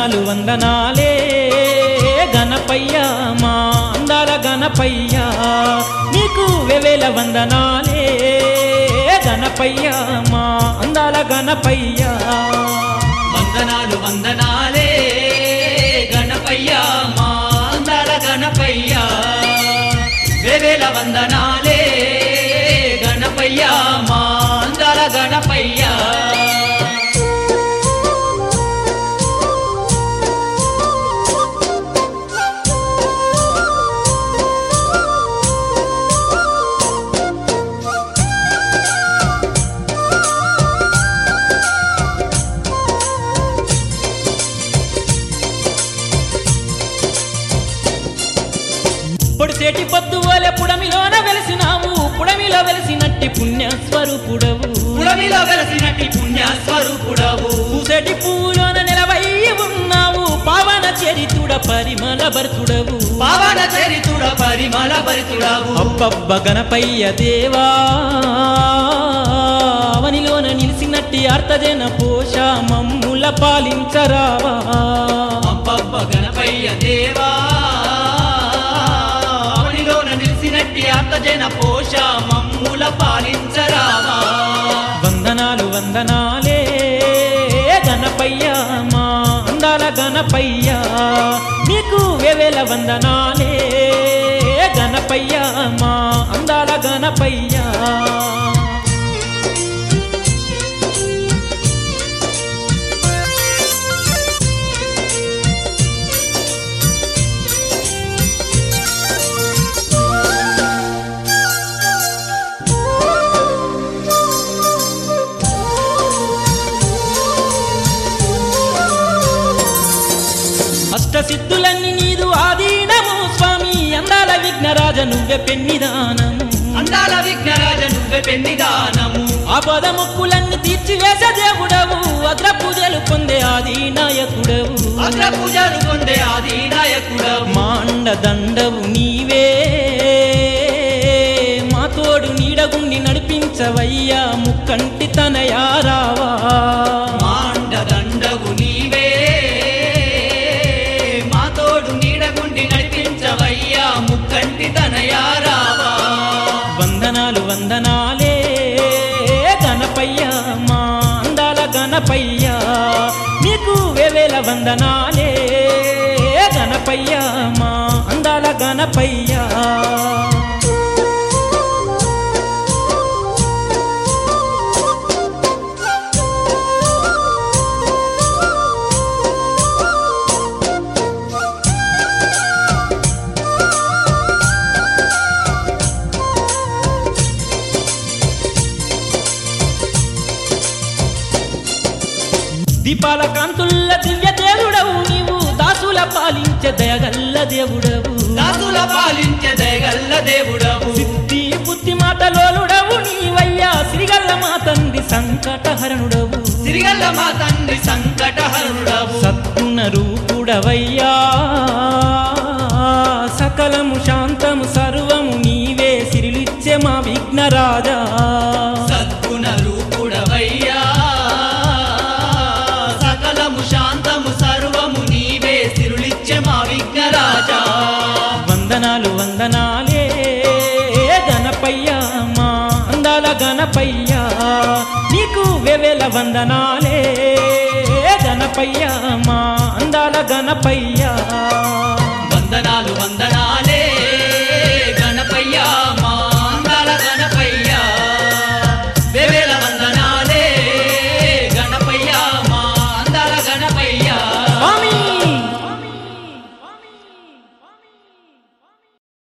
వందనాలు వందనాలే గణపయ్య మా అందాల గణపయ్య నీకు వెవేల వందనాలే గణపయ్య మా అందాల గణపయ్య వందనాలు వందనాలే గణపయ్య మా అందాల గణపయ్య వేవేల వందనాలే గణపయ్య మా అందాల గణపయ్య పొడిసేటి పొద్దు వలె పుడమిలోన వెలిసినావు పుడమిలో వెలిసినట్టి పుణ్య స్వరూపుడవు పుడమిలో వెలసినట్టి పుణ్య స్వరూపుడవు పూసేటి పూలోన నిలవై ఉన్నావు పావన చరితుడ పరిమళ భరతుడవు పావన చరితుడ పరిమళ భరితుడవు అబ్బబ్బ గణపయ్య దేవా అవనిలోన నిలిసినట్టి అర్థజన పోష మమ్ముల పాలించరావా అబ్బబ్బ గణపయ్య దేవా అవనిలోన నిలిసినట్టి అర్థజన పోష మమ్ముల పాలించరావా వందనాలు వందనాలే గణపయ్య మా అందాల గణపయ్య నీకు వేవేల వందనాలే గణపయ్య మా అందాల గణపయ్య అష్టసిద్ధులన్నీ నీదు ఆధీనము స్వామి అందాల విఘ్నరాజ నువ్వే పెన్నిదానము అందాల విఘ్నరాజ నువ్వే పెన్నిదానము ఆపద ముక్కులన్నీ తీర్చివేసే దేవుడవు అగ్ర పూజలు పొందే ఆది నాయకుడవు అగ్ర పూజలు పొందే ఆది నాయకుడవు మాండ దండవు నీవే మా తోడు నీడగుండి నడిపించవయ్యా ముక్కంటి తనయారావా మాండ దండగు నీవే మా తోడు నీడగుండి నడిపించవయ్యా ముక్కంటి తనయారావా వందనాలు వందనాలే గణపయ్య మా అందాల గణపయ్య నీకు వేవేల వందనాలే గణపయ్య మా అందాల గణపయ్య దీపాల కాంతుల్ల దివ్య దేవుడవు నీవు దాసుల పాలించే దయగల్ల దేవుడవు దాసుల పాలించే దయగల్ల దేవుడవు సిద్ధి బుద్ధి మాటలోలుడవు నీవయ్యా శ్రీగల్ల మా తండ్రి సంకటహరణుడవు సిరిగల్ల మా తండ్రి సంకటహరుడవు సద్గుణ రూపుడవయ్యా సకలము శాంతము సర్వము నీవే సిరిలిచ్చే మా విఘ్నరాజా సద్గుణ రూపుడవయ్యా సకలము శాంతము సర్వము నీవే సిరులిచ్చే మా విఘ్నరాజా వందనాలు వందనాలే గణపయ్య మా అందాల గణపయ్య నీకు వెవెల వందనాలే గణపయ్య మా అందాల గణపయ్య